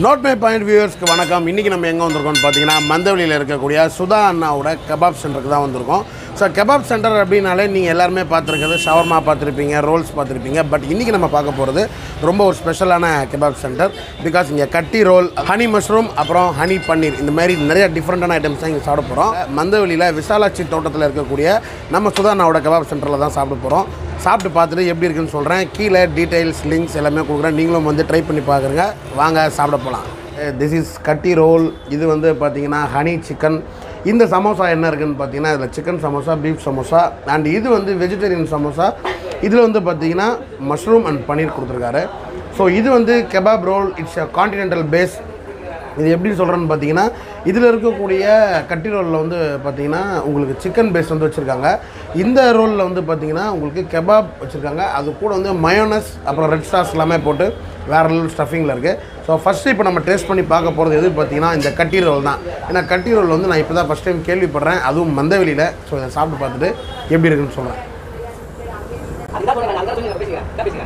note my point வியூவர்ஸ்க்கு வணக்கம் இன்றைக்கி நம்ம எங்கே வந்திருக்கோம்னு பார்த்தீங்கன்னா மந்தவெளியில் இருக்கக்கூடிய சுதா அண்ணாவோட கபாப் சென்டருக்கு தான் வந்திருக்கோம் ஸோ கபாப் சென்டர் அப்படின்னாலே நீங்கள் எல்லாருமே பார்த்துருக்கிறது ஷவர்மா பார்த்துருப்பீங்க ரோல்ஸ் பார்த்துருப்பீங்க பட் இன்றைக்கி நம்ம பார்க்க போகிறது ரொம்ப ஒரு ஸ்பெஷலான கபாப் சென்டர் பிகாஸ் இங்கே கட்டி ரோல் ஹனி மஷ்ரூம் அப்புறம் ஹனி பன்னீர் இந்த மாதிரி நிறைய டிஃப்ரெண்ட்டான ஐட்டம்ஸ் தான் இங்கே சாப்பிட போகிறோம் மந்தவெளியில் விசாலாட்சி தோட்டத்தில் இருக்கக்கூடிய நம்ம சுதா அண்ணாவோட கபாப் சென்டரில் தான் சாப்பிட போகிறோம் சாப்பிட்டு பார்த்துட்டு எப்படி இருக்குன்னு சொல்கிறேன் கீழே டீட்டெயில்ஸ் லிங்க்ஸ் எல்லாமே கொடுக்குறேன் நீங்களும் வந்து ட்ரை பண்ணி பார்க்குறங்க வாங்க சாப்பிட போகலாம் திஸ் இஸ் கட்டி ரோல் இது வந்து பார்த்தீங்கன்னா ஹனி சிக்கன் இந்த சமோசா என்ன இருக்குன்னு பார்த்தீங்கன்னா இதில் chicken samosa beef samosa and இது வந்து வெஜிடேரியன் சமோசா இதில் வந்து பார்த்தீங்கன்னா மஷ்ரூம் அண்ட் பன்னீர் கொடுத்துருக்காரு ஸோ இது வந்து kebab roll it's a continental base இது எப்படி சொல்கிறேன்னு பார்த்தீங்கன்னா இதில் இருக்கக்கூடிய கட்டி ரோலில் வந்து பார்த்தீங்கன்னா உங்களுக்கு சிக்கன் பேஸ் வந்து வச்சுருக்காங்க இந்த ரோலில் வந்து பார்த்தீங்கன்னா உங்களுக்கு கெபாப் வச்சுருக்காங்க அது கூட வந்து மயோனஸ் அப்புறம் ரெட் சாஸ் எல்லாமே போட்டு வேறு லெவல் ஸ்டஃபிங்கில் இருக்குது ஸோ ஃபஸ்ட்டு இப்போ நம்ம டேஸ்ட் பண்ணி பார்க்க போகிறது எது பார்த்தீங்கன்னா இந்த கட்டி ரோல் தான் ஏன்னா கட்டி ரோல் வந்து நான் இப்போ தான் ஃபஸ்ட் டைம் கேள்விப்படுறேன் அதுவும் மந்தவெளியில் ஸோ இதை சாப்பிட்டு பார்த்துட்டு எப்படி இருக்குன்னு சொல்கிறேன் அதுதான் போடுங்க அந்த சொல்லுங்க பேசுங்க இதான் பேசுங்க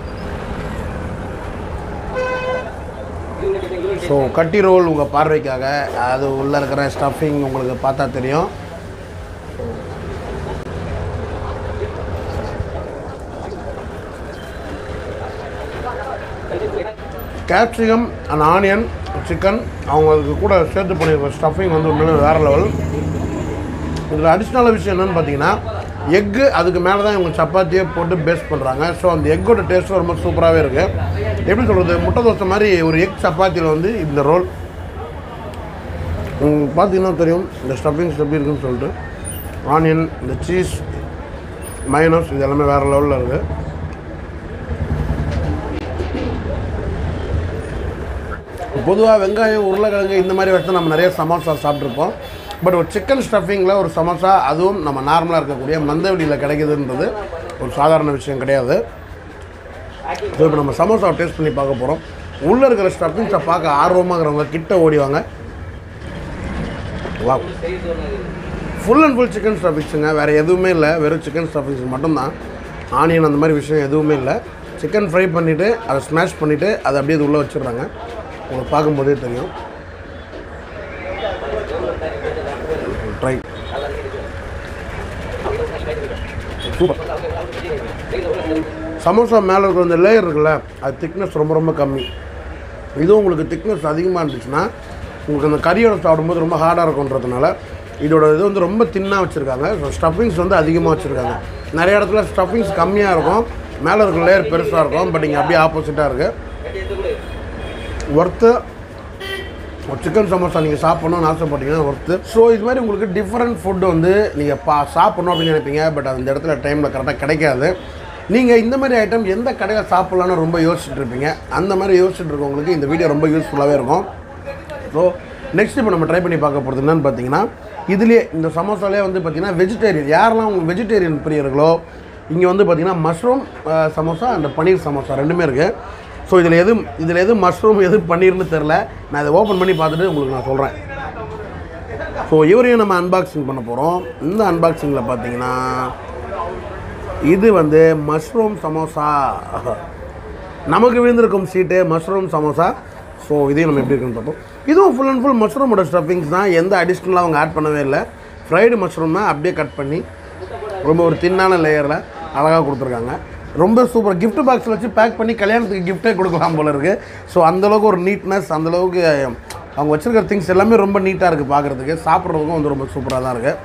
ஸோ கட்டி ரோல் உங்கள் பார்வைக்காக அது உள்ளே இருக்கிற ஸ்டஃபிங் உங்களுக்கு பார்த்தா தெரியும் கேப்சிகம் அண்ட் ஆனியன் சிக்கன் அவங்களுக்கு கூட சேர்த்து பண்ணியிருக்க ஸ்டஃபிங் வந்து உண்மையிலே வேறு லெவல் இதில் அடிஷ்னலான விஷயம் என்னென்னு பார்த்தீங்கன்னா எக்கு அதுக்கு மேலே தான் இவங்க சப்பாத்தியே போட்டு பேஸ் பண்ணுறாங்க ஸோ அந்த எக்கோட டேஸ்ட்டும் ரொம்ப சூப்பராகவே இருக்குது எப்படி சொல்கிறது முட்டை தோசை மாதிரி ஒரு எக் சப்பாத்தியில் வந்து இந்த ரோல் உங்களுக்கு பார்த்தீங்கன்னா தெரியும் இந்த ஸ்டஃபிங்ஸ் எப்படி இருக்குன்னு சொல்லிட்டு ஆனியன் இந்த சீஸ் மைனஸ் இது எல்லாமே வேறு லெவலில் இருக்குது பொதுவாக வெங்காயம் உருளைக்கிழங்கு இந்த மாதிரி வச்சு நம்ம நிறைய சமோசா சாப்பிட்ருப்போம் பட் ஒரு சிக்கன் ஸ்டஃபிங்கில் ஒரு சமோசா அதுவும் நம்ம நார்மலாக இருக்கக்கூடிய மந்தவெளியில் கிடைக்குதுன்றது ஒரு சாதாரண விஷயம் கிடையாது ஸோ இப்போ நம்ம சமோசாவை டேஸ்ட் பண்ணி பார்க்க போகிறோம் உள்ளே இருக்கிற ஸ்டஃபிங்ஸை பார்க்க ஆர்வமாகறவங்க கிட்ட ஓடிவாங்க வா ஃபுல் அண்ட் ஃபுல் சிக்கன் ஸ்டஃபிங்ஸுங்க வேறு எதுவுமே இல்லை வெறும் சிக்கன் ஸ்டஃபிங்ஸ் மட்டும்தான் ஆனியன் அந்த மாதிரி விஷயம் எதுவுமே இல்லை சிக்கன் ஃப்ரை பண்ணிவிட்டு அதை ஸ்மாஷ் பண்ணிவிட்டு அதை அப்படியே இது உள்ளே வச்சிடுறாங்க உங்களுக்கு பார்க்கும்போதே தெரியும் ட்ரை சூப்பர் சமோசா மேலே இருக்கிற அந்த லேயர் இருக்குல்ல அது திக்னஸ் ரொம்ப ரொம்ப கம்மி இதுவும் உங்களுக்கு திக்னஸ் அதிகமாக இருந்துச்சுன்னா உங்களுக்கு அந்த கறியோட சாப்பிடும்போது ரொம்ப ஹார்டாக இருக்குன்றதுனால இதோட இது வந்து ரொம்ப தின்னாக வச்சுருக்காங்க ஸோ ஸ்டஃபிங்ஸ் வந்து அதிகமாக வச்சுருக்காங்க நிறைய இடத்துல ஸ்டஃபிங்ஸ் கம்மியாக இருக்கும் மேலே இருக்கிற லேயர் பெருசாக இருக்கும் பட் இங்கே அப்படியே ஆப்போசிட்டாக இருக்குது ஒர்த்து ஒரு சிக்கன் சமோசா நீங்கள் சாப்பிட்ணும்னு ஆசைப்பட்டீங்கன்னா ஒர்த்து ஸோ இது மாதிரி உங்களுக்கு டிஃப்ரெண்ட் ஃபுட்டு வந்து நீங்கள் பா சாப்பிட்ணும் அப்படின்னு நினைப்பீங்க பட் அந்த இடத்துல டைமில் கரெக்டாக கிடைக்காது நீங்கள் இந்த மாதிரி ஐட்டம் எந்த கடையில் சாப்பிட்லான்னு ரொம்ப யோசிச்சுட்டு இருப்பீங்க அந்த மாதிரி யோசிச்சுட்டு இருக்கவங்களுக்கு இந்த வீடியோ ரொம்ப யூஸ்ஃபுல்லாகவே இருக்கும் ஸோ நெக்ஸ்ட் இப்போ நம்ம ட்ரை பண்ணி பார்க்க போகிறது என்னன்னு பார்த்தீங்கன்னா இதுலேயே இந்த சமோசாலே வந்து பார்த்தீங்கன்னா வெஜிடேரியன் யாரெல்லாம் உங்களுக்கு வெஜிடேரியன் பிரியர்களோ இங்கே வந்து பார்த்தீங்கன்னா மஷ்ரூம் சமோசா அந்த பன்னீர் சமோசா ரெண்டுமே இருக்குது ஸோ இதில் எது இதில் எது மஷ்ரூம் எது பன்னீர்னு தெரில நான் இதை ஓப்பன் பண்ணி பார்த்துட்டு உங்களுக்கு நான் சொல்கிறேன் ஸோ இவரையும் நம்ம அன்பாக்சிங் பண்ண போகிறோம் இந்த அன்பாக்சிங்கில் பார்த்தீங்கன்னா இது வந்து மஷ்ரூம் சமோசா நமக்கு விழுந்திருக்கும் சீட்டு மஷ்ரூம் சமோசா ஸோ இதையும் நம்ம எப்படி இருக்குன்னு பார்ப்போம் இதுவும் ஃபுல் அண்ட் ஃபுல் மஷ்ரூமோட ஸ்டஃபிங்ஸ் தான் எந்த அடிஷ்னலாக அவங்க ஆட் பண்ணவே இல்லை ஃப்ரைடு மஷ்ரூம் தான் அப்படியே கட் பண்ணி ரொம்ப ஒரு தின்னான லேயரில் அழகாக கொடுத்துருக்காங்க ரொம்ப சூப்பர் gift பாக்ஸில் வச்சு பேக் பண்ணி கல்யாணத்துக்கு கிஃப்ட்டே கொடுக்கலாம் போல இருக்குது ஸோ அந்தளவுக்கு ஒரு நீட்னஸ் அந்தளவுக்கு அவங்க வச்சுருக்கிற திங்ஸ் எல்லாமே ரொம்ப நீட்டாக இருக்குது பார்க்குறதுக்கு சாப்பிட்றதுக்கும் வந்து ரொம்ப சூப்பராக தான் இருக்குது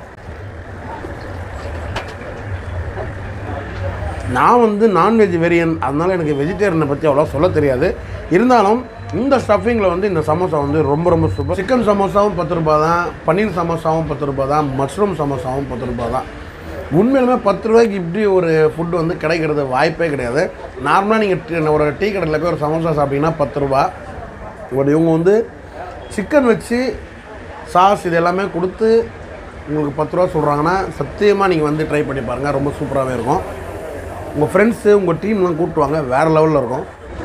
நான் வந்து நான் வெஜிடேரியன் அதனால் எனக்கு வெஜிடேரியனை பற்றி அவ்வளோ சொல்ல தெரியாது இருந்தாலும் இந்த ஸ்டஃபிங்கில் வந்து இந்த சமோசா வந்து ரொம்ப ரொம்ப சூப்பர் சிக்கன் சமோசாவும் பத்து ரூபா தான் பன்னீர் சமோசாவும் பத்து ரூபா தான் மஷ்ரூம் சமோசாவும் பத்து ரூபா தான் உண்மையிலுமே பத்து ரூபாய்க்கு இப்படி ஒரு ஃபுட்டு வந்து கிடைக்கிறது வாய்ப்பே கிடையாது நார்மலாக நீங்கள் ஒரு டீ கடையில் போய் ஒரு சமோசா சாப்பிட்டீங்கன்னா பத்து ரூபா பட் இவங்க வந்து சிக்கன் வச்சு சாஸ் இது எல்லாமே கொடுத்து உங்களுக்கு பத்து ரூபா சொல்கிறாங்கன்னா சத்தியமாக நீங்கள் வந்து ட்ரை பண்ணி பாருங்கள் ரொம்ப சூப்பராகவே இருக்கும் உங்கள் ஃப்ரெண்ட்ஸு உங்கள் டீம்லாம் கூப்பிட்டுவாங்க வேறு லெவலில் இருக்கும்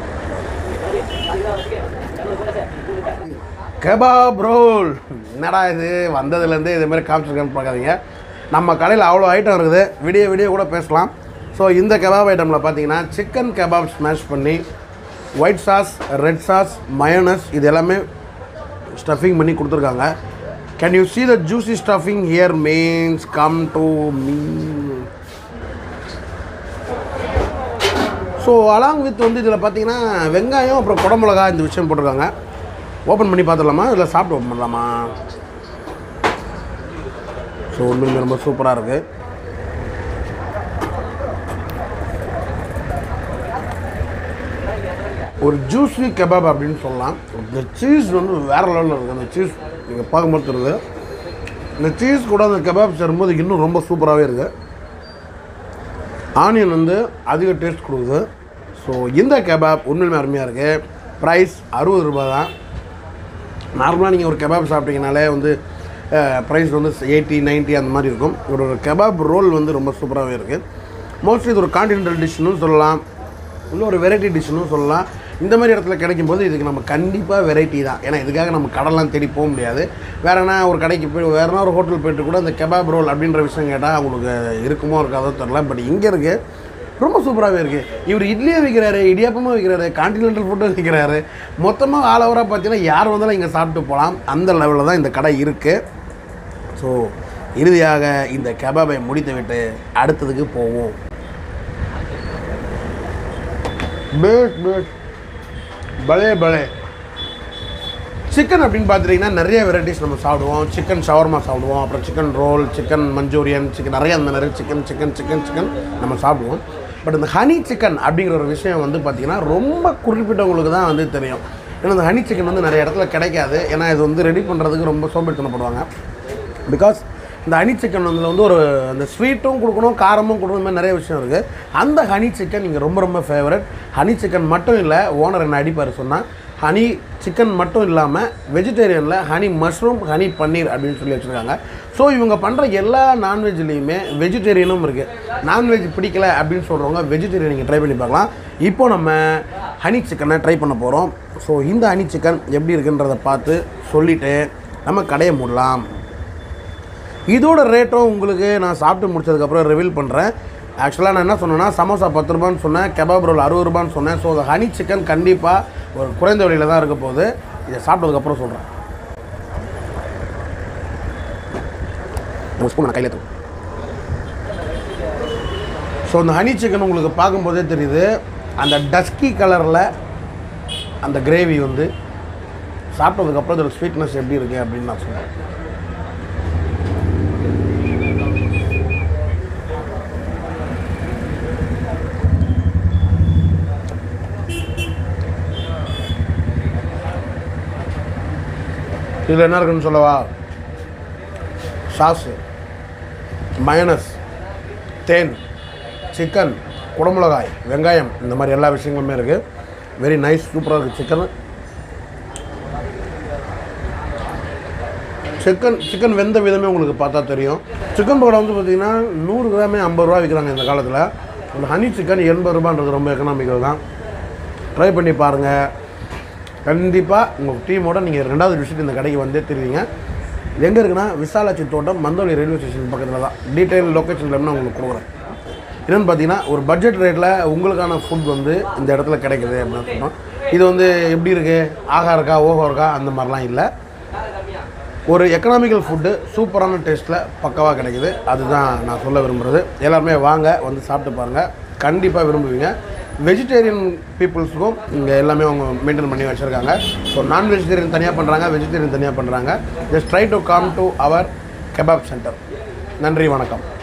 கபாப் ரோல் என்னடா இது வந்ததுலேருந்து இது மாதிரி காமிச்சிருக்கேன்னு பார்க்காதீங்க நம்ம கடையில் அவ்வளோ ஐட்டம் இருக்குது விடிய விடிய கூட பேசலாம் ஸோ இந்த கபாப் ஐட்டமில் பார்த்தீங்கன்னா சிக்கன் கபாப் ஸ்மாஷ் பண்ணி white sauce red sauce mayonnaise இது எல்லாமே ஸ்டஃபிங் பண்ணி கொடுத்துருக்காங்க can you see the juicy stuffing here means come to me so along with வந்து இதில் பார்த்தீங்கன்னா வெங்காயம் அப்புறம் குடமிளகா இந்த விஷயம் போட்டிருக்காங்க ஓப்பன் பண்ணி பார்த்துடலாமா இல்லை சாப்பிட்டு ஓப்பன் பண்ணலாமா ஸோ உண்மையுமே ரொம்ப சூப்பராக இருக்குது ஒரு ஜூஸி கபாப் அப்படின்னு சொல்லலாம் இந்த சீஸ் வந்து வேறு லெவலில் இருக்குது அந்த சீஸ் நீங்கள் பார்க்கும்போது தெரியுது இந்த சீஸ் கூட அந்த கபாப் சேரும்போது இன்னும் ரொம்ப சூப்பராகவே இருக்குது ஆனியன் வந்து அதிக டேஸ்ட் கொடுக்குது ஸோ இந்த கபாப் உண்மையுமே அருமையாக இருக்குது ப்ரைஸ் அறுபது ரூபாய் தான் நார்மலாக நீங்கள் ஒரு கபாப் சாப்பிட்டீங்கனாலே வந்து ப்ரைஸ் வந்து எயிட்டி 90 அந்த மாதிரி இருக்கும் ஒரு ஒரு கபாப் ரோல் வந்து ரொம்ப சூப்பராகவே இருக்குது மோஸ்ட்லி இது ஒரு கான்டினென்டல் டிஷ்னு சொல்லலாம் இல்லை ஒரு வெரைட்டி டிஷ்னு சொல்லலாம் இந்த மாதிரி இடத்துல கிடைக்கும் போது இதுக்கு நம்ம கண்டிப்பாக வெரைட்டி தான் ஏன்னா இதுக்காக நம்ம கடலாம் தேடி போக முடியாது வேறனா ஒரு கடைக்கு போய் வேறனா ஒரு ஹோட்டல் போயிட்டு கூட இந்த கெபாப் ரோல் அப்படின்ற விஷயம் கேட்டால் அவங்களுக்கு இருக்குமோ இருக்காதோ தெரில பட் இங்கே இருக்குது ரொம்ப சூப்பராகவே இருக்குது இவர் இட்லியை விற்கிறாரு இடியாப்பமும் விற்கிறாரு கான்டினென்டல் ஃபுட்டும் விற்கிறாரு மொத்தமாக ஆல் ஓவராக பார்த்தீங்கன்னா யார் வந்தாலும் இங்கே சாப்பிட்டு போகலாம் அந்த லெவலில் தான் இந்த கடை இருக்குது ஸோ இறுதியாக இந்த கெபாபை முடித்துவிட்டு அடுத்ததுக்கு போவோம் பேஸ் பேஸ் பலே பலே சிக்கன் அப்படின்னு பார்த்துட்டிங்கன்னா நிறைய வெரைட்டிஸ் நம்ம சாப்பிடுவோம் சிக்கன் ஷவர்மா சாப்பிடுவோம் அப்புறம் chicken roll chicken Manchurian chicken நிறைய அந்த நிறைய சிக்கன் சிக்கன் சிக்கன் சிக்கன் நம்ம சாப்பிடுவோம் பட் இந்த ஹனி சிக்கன் அப்படிங்கிற ஒரு விஷயம் வந்து பார்த்திங்கன்னா ரொம்ப குறிப்பிட்டவங்களுக்கு தான் வந்து தெரியும் ஏன்னா இந்த ஹனி சிக்கன் வந்து நிறைய இடத்துல கிடைக்காது ஏன்னா இது வந்து ரெடி பண்ணுறதுக்கு ரொம்ப சோம்பேறித்தனப்படுவாங்க பிகாஸ் இந்த ஹனி சிக்கன் வந்து வந்து ஒரு அந்த ஸ்வீட்டும் கொடுக்கணும் காரமும் கொடுக்கணும் இந்த மாதிரி நிறைய விஷயம் இருக்குது அந்த ஹனி சிக்கன் இங்கே ரொம்ப ரொம்ப ஃபேவரட் ஹனி சிக்கன் மட்டும் இல்லை ஓனர் என்ன அடிப்பார் சொன்னால் ஹனி சிக்கன் மட்டும் இல்லாமல் வெஜிடேரியனில் ஹனி மஷ்ரூம் ஹனி பன்னீர் அப்படின்னு சொல்லி வச்சுருக்காங்க ஸோ இவங்க பண்ணுற எல்லா நான்வெஜ்லேயுமே வெஜிடேரியனும் இருக்குது நான்வெஜ் பிடிக்கல அப்படின்னு சொல்கிறவங்க வெஜிடேரியன் நீங்கள் ட்ரை பண்ணி பார்க்கலாம் இப்போ நம்ம ஹனி சிக்கனை ட்ரை பண்ண போகிறோம் ஸோ இந்த ஹனி சிக்கன் எப்படி இருக்குன்றதை பார்த்து சொல்லிவிட்டு நம்ம கடையை மூடலாம் இதோட ரேட்டும் உங்களுக்கு நான் சாப்பிட்டு முடிச்சதுக்கப்புறம் ரிவீல் பண்ணுறேன் ஆக்சுவலாக நான் என்ன சொன்னேன்னா சமோசா பத்து ரூபான்னு சொன்னேன் கெபாப் ரோல் அறுபது ரூபான்னு சொன்னேன் ஸோ அந்த ஹனி சிக்கன் கண்டிப்பாக ஒரு குறைந்த விலையில் தான் இருக்க போகுது இதை சாப்பிட்டதுக்கப்புறம் சொல்கிறேன் ஒரு ஸ்பூன் நான் கையில் எடுத்து ஸோ அந்த ஹனி சிக்கன் உங்களுக்கு பார்க்கும்போதே தெரியுது அந்த டஸ்கி கலரில் அந்த கிரேவி வந்து சாப்பிட்டதுக்கப்புறம் இதோட ஸ்வீட்னஸ் எப்படி இருக்குது அப்படின்னு நான் சொல்கிறேன் இதில் என்ன இருக்குன்னு சொல்லவா சாஸு மயனஸ் தேன் சிக்கன் குடமிளகாய் வெங்காயம் இந்த மாதிரி எல்லா விஷயங்களுமே இருக்குது வெரி நைஸ் சூப்பராக இருக்குது சிக்கன் சிக்கன் சிக்கன் வெந்த விதமே உங்களுக்கு பார்த்தா தெரியும் சிக்கன் பக்கோடா வந்து பார்த்தீங்கன்னா நூறு கிராமே ஐம்பது ரூபா விற்கிறாங்க இந்த காலத்தில் அந்த ஹனி சிக்கன் எண்பது ரூபான்றது ரொம்ப எக்கனாமிக்கல் தான் ட்ரை பண்ணி பாருங்கள் கண்டிப்பாக உங்கள் டீமோட நீங்கள் ரெண்டாவது விசிட் இந்த கடைக்கு வந்தே தெரிவிங்க எங்கே இருக்குன்னா விசாலாட்சி தோட்டம் மந்தோலி ரயில்வே ஸ்டேஷன் பக்கத்தில் தான் டீட்டெயில் லொக்கேஷன் நான் உங்களுக்கு கொடுக்குறேன் என்னென்னு பார்த்தீங்கன்னா ஒரு பட்ஜெட் ரேட்டில் உங்களுக்கான ஃபுட் வந்து இந்த இடத்துல கிடைக்குது அப்படின்னு சொன்னோம் இது வந்து எப்படி இருக்குது ஆகா இருக்கா ஓஹோ இருக்கா அந்த மாதிரிலாம் இல்லை ஒரு எக்கனாமிக்கல் ஃபுட்டு சூப்பரான டேஸ்ட்டில் பக்கவாக கிடைக்குது அதுதான் நான் சொல்ல விரும்புகிறது எல்லாருமே வாங்க வந்து சாப்பிட்டு பாருங்கள் கண்டிப்பாக விரும்புவீங்க வெஜிடேரியன் பீப்புள்ஸுக்கும் இங்கே எல்லாமே அவங்க மெயின்டைன் பண்ணி வச்சுருக்காங்க ஸோ நான் வெஜிடேரியன் தனியாக பண்ணுறாங்க வெஜிடேரியன் தனியாக பண்ணுறாங்க just try to come to our kebab centre நன்றி வணக்கம்